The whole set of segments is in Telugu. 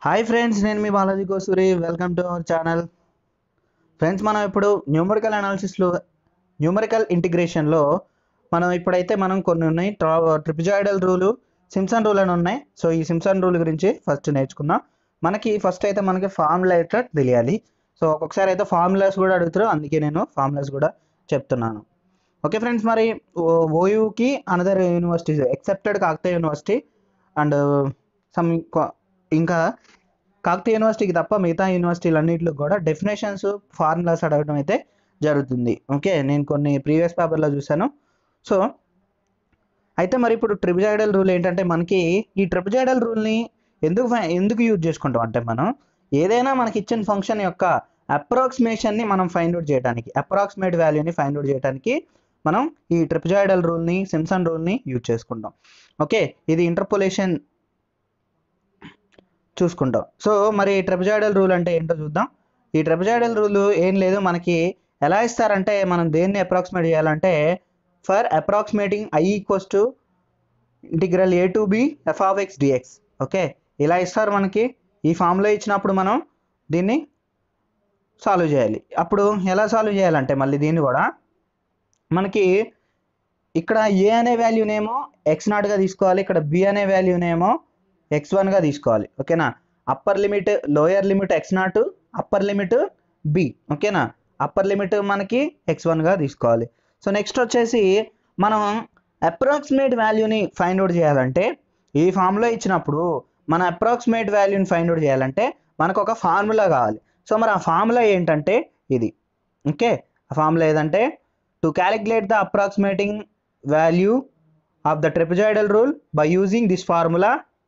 హాయ్ ఫ్రెండ్స్ నేను మీ Balaji Kosuri welcome to our channel friends మనం ఇప్పుడు న్యూమరికల్ అనాలిసిస్లో న్యూమరికల్ ఇంటిగ్రేషన్లో మనం ఇప్పుడైతే మనం కొన్ని ఉన్నాయి ట్రిపిజాయిడల్ రూలు సిమ్సన్ రూల్ అని ఉన్నాయి సో ఈ సిమ్సన్ రూల్ గురించి ఫస్ట్ నేర్చుకుందాం మనకి ఫస్ట్ అయితే మనకి ఫార్ములా అయితే తెలియాలి సో ఒక్కొక్కసారి అయితే ఫార్ములాస్ కూడా అడుగుతారు అందుకే నేను ఫార్ములాస్ కూడా చెప్తున్నాను ఓకే ఫ్రెండ్స్ మరి ఓయూకి another universities excepted Kakatiya university and some ఇంకా కాకతీయ యూనివర్సిటీకి తప్ప మిగతా యూనివర్సిటీలు కూడా డెఫినేషన్స్ ఫార్ములాస్ అడగడం అయితే జరుగుతుంది ఓకే నేను కొన్ని ప్రీవియస్ పేపర్లో చూశాను సో అయితే మరి ఇప్పుడు ట్రిపిజైడల్ రూల్ ఏంటంటే మనకి ఈ ట్రిపిజైడల్ రూల్ని ఎందుకు ఫై- ఎందుకు యూజ్ చేసుకుంటాం అంటే మనం ఏదైనా మనకి ఇచ్చిన ఫంక్షన్ యొక్క అప్రాక్సిమేషన్ని మనం ఫైండ్ అవుట్ చేయడానికి అప్రాక్సిమేట్ వాల్యూని ఫైండ్ అవుట్ చేయడానికి మనం ఈ ట్రిపిజాయిడల్ రూల్ని సిమ్సన్ రూల్ని యూజ్ చేసుకుంటాం ఓకే ఇది ఇంటర్పోలేషన్ చూసుకుంటాం సో మరి ట్రెపజాయిడల్ రూల్ అంటే ఏంటో చూద్దాం ఈ ట్రెపజాయిడల్ రూల్ ఏం లేదు మనకి ఎలా ఇస్తారంటే మనం దేన్ని అప్రాక్సిమేట్ చేయాలంటే for approximating I equals to integral A to B F of X DX okay ఇలా ఇస్తారు మనకి ఈ ఫామ్లో ఇచ్చినప్పుడు మనం దీన్ని సాల్వ్ చేయాలి అప్పుడు ఎలా సాల్వ్ చేయాలంటే మళ్ళీ దీన్ని కూడా మనకి ఇక్కడ ఏ అనే వాల్యూనేమో ఎక్స్ నాట్గా తీసుకోవాలి ఇక్కడ బి అనే వాల్యూనేమో ఎక్స్ వన్గా తీసుకోవాలి ఓకేనా upper limit lower limit X naught upper limit B ఓకేనా అప్పర్ లిమిట్ మనకి ఎక్స్ వన్గా తీసుకోవాలి సో నెక్స్ట్ వచ్చేసి మనం అప్రాక్సిమేట్ వాల్యూని ఫైండ్ అవుట్ చేయాలంటే ఈ ఫామ్లో ఇచ్చినప్పుడు మన అప్రాక్సిమేట్ వాల్యూని ఫైండ్ అవుట్ చేయాలంటే మనకు ఒక ఫార్ములా కావాలి సో మరి ఆ ఫార్ములా ఏంటంటే ఇది ఓకే ఆ ఫార్ములా ఏదంటే to calculate the approximating value of the trapezoidal rule by using this formula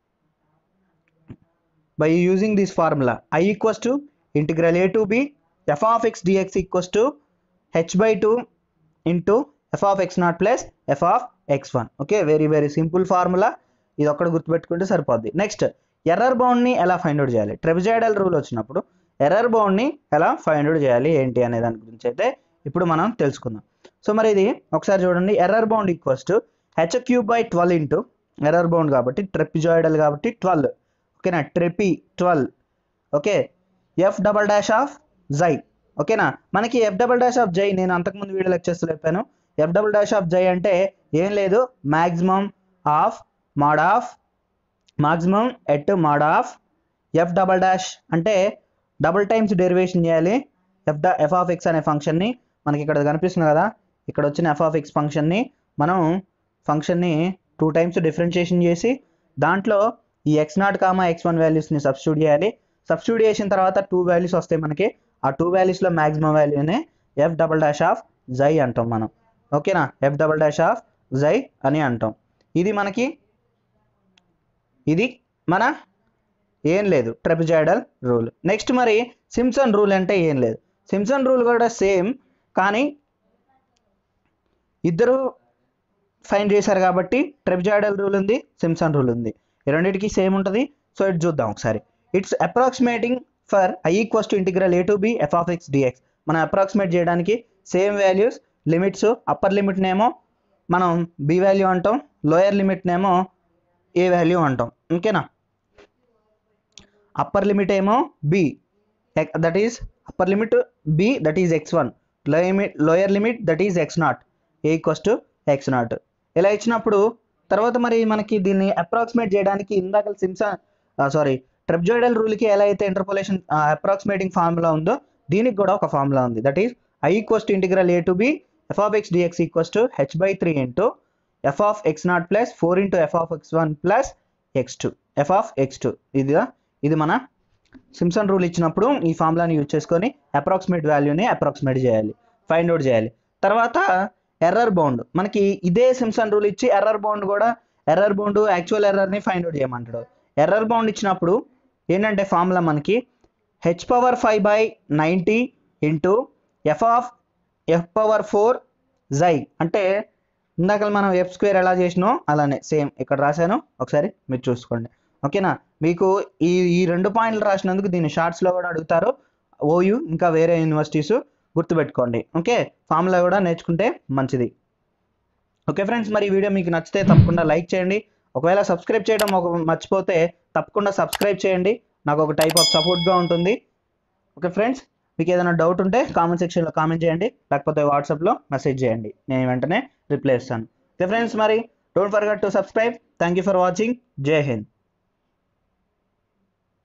by using this formula i equals to integral a to b f of x dx equals to h by 2 into f of x naught plus f of x1 okay very very simple formula ఇది ఒక్కడ గుర్తుపెట్టుకుంటే సరిపోద్ది నెక్స్ట్ ఎర్రర్ బౌండ్ని ఎలా ఫైండ్ అవుట్ చేయాలి ట్రెబిజైడల్ రూల్ వచ్చినప్పుడు ఎర్రర్ బౌండ్ని ఎలా ఫైండ్ అవుట్ చేయాలి ఏంటి అనే దాని గురించి అయితే ఇప్పుడు మనం తెలుసుకుందాం సో మరి ఇది ఒకసారి చూడండి error bound equals to H cube by twelve into error bound కాబట్టి ట్రెపిజాయిడల్ కాబట్టి ట్వెల్వ్ ఓకేనా ట్రిపి twelve okay F double dash of జై ఓకేనా మనకి ఎఫ్ డబల్ డాష్ ఆఫ్ జై నేను అంతకుముందు వీడియో లెక్చర్స్లో చెప్పాను ఎఫ్ డబల్ డాష్ ఆఫ్ జై అంటే ఏం లేదు maximum of mod of maximum at mod of F double dash అంటే డబుల్ టైమ్స్ డెరివేషన్ చేయాలి ఎఫ్ డ ఎఫ్ ఆఫ్ ఎక్స్ అనే ఫంక్షన్ని మనకి ఇక్కడ కనిపిస్తుంది కదా ఇక్కడ వచ్చిన ఎఫ్ ఆఫ్ ఎక్స్ ఫంక్షన్ని మనం ఫంక్షన్ని టూ టైమ్స్ డిఫరెన్షియేషన్ చేసి దాంట్లో ఈ X naught comma X one వాల్యూస్ని సబ్స్టిట్యూట్ చేయాలి సబ్స్టిట్యూట్ చేసిన తర్వాత టూ వాల్యూస్ వస్తాయి మనకి ఆ టూ వాల్యూస్లో మ్యాక్సిమం వాల్యూనే ఎఫ్ డబల్ డాష్ ఆఫ్ జై అంటాం మనం ఓకేనా ఎఫ్ డబల్ డాష్ ఆఫ్ జై అని అంటాం ఇది మనకి ఇది మన ఏం లేదు ట్రెపిజాయిడల్ రూల్ నెక్స్ట్ మరి సిమ్సన్ రూల్ అంటే ఏం లేదు సిమ్సన్ రూల్ కూడా సేమ్ కానీ ఇద్దరు ఫైండ్ చేశారు కాబట్టి ట్రెపిజాయిడల్ రూల్ ఉంది సిమ్సన్ రూల్ ఉంది ఈ రెండింటికి సేమ్ ఉంటుంది సో ఇటు చూద్దాం ఒకసారి it's approximating for I equals to integral A to B F of X DX మనం అప్రాక్సిమేట్ చేయడానికి సేమ్ వాల్యూస్ లిమిట్స్ అప్పర్ లిమిట్నేమో మనం బి వాల్యూ అంటాం లోయర్ లిమిట్నేమో ఏ వాల్యూ అంటాం ఓకేనా అప్పర్ లిమిట్ ఏమో B that is upper limit B that is X one limit lower limit that is X not a equals to X naught ఇలా ఇచ్చినప్పుడు తర్వాత మరి మనకి దీన్ని అప్రాక్సిమేట్ చేయడానికి ఇందాక సిమ్సన్ సారీ ట్రెబ్జాయిడల్ రూల్కి ఎలా అయితే ఇంటర్పోలేషన్ అప్రాక్సిమేటింగ్ ఫార్ములా ఉందో దీనికి కూడా ఒక ఫార్ములా ఉంది that is I equals to integral A to B F of X DX equals to H by three into F of X naught plus four into F of X one plus X two F of X two ఇది ఇది మన సిమ్సన్ రూల్ ఇచ్చినప్పుడు ఈ ఫార్ములాని యూజ్ చేసుకొని అప్రాక్సిమేట్ వాల్యూని అప్రాక్సిమేట్ చేయాలి ఫైండ్ అవుట్ చేయాలి తర్వాత ఎర్రర్ బౌండ్ మనకి ఇదే సిమ్సన్ రూల్ ఇచ్చి ఎర్రర్ బౌండ్ కూడా ఎర్రర్ బౌండ్ యాక్చువల్ ఎర్రర్ని ఫైండ్ అవుట్ చేయమంటాడు ఎర్రర్ బౌండ్ ఇచ్చినప్పుడు ఏంటంటే ఫార్ములా మనకి H power five by ninety into F of F power four జై అంటే ఇందాక మనం ఎఫ్ స్క్వేర్ ఎలా చేసినో అలానే సేమ్ ఇక్కడ రాశాను ఒకసారి మీరు చూసుకోండి ఓకేనా మీకు ఈ ఈ రెండు పాయింట్లు రాసినందుకు దీన్ని షార్ట్స్లో కూడా అడుగుతారు ఓయూ ఇంకా వేరే యూనివర్సిటీస్ గుర్తుపెట్టుకోండి ఓకే ఫార్ములా కూడా నేర్చుకుంటే మంచిది ఓకే ఫ్రెండ్స్ మరి ఈ వీడియో మీకు నచ్చితే తప్పకుండా లైక్ చేయండి ఒకవేళ సబ్స్క్రైబ్ చేయడం ఒక మర్చిపోతే తప్పకుండా సబ్స్క్రైబ్ చేయండి నాకు ఒక టైప్ ఆఫ్ సపోర్ట్గా ఉంటుంది ఓకే ఫ్రెండ్స్ మీకు ఏదైనా డౌట్ ఉంటే కామెంట్ సెక్షన్లో కామెంట్ చేయండి లేకపోతే వాట్సాప్లో మెసేజ్ చేయండి నేను వెంటనే రిప్లై ఇస్తాను ఓకే ఫ్రెండ్స్ మరి don't forget to subscribe thank you for watching Jai Hind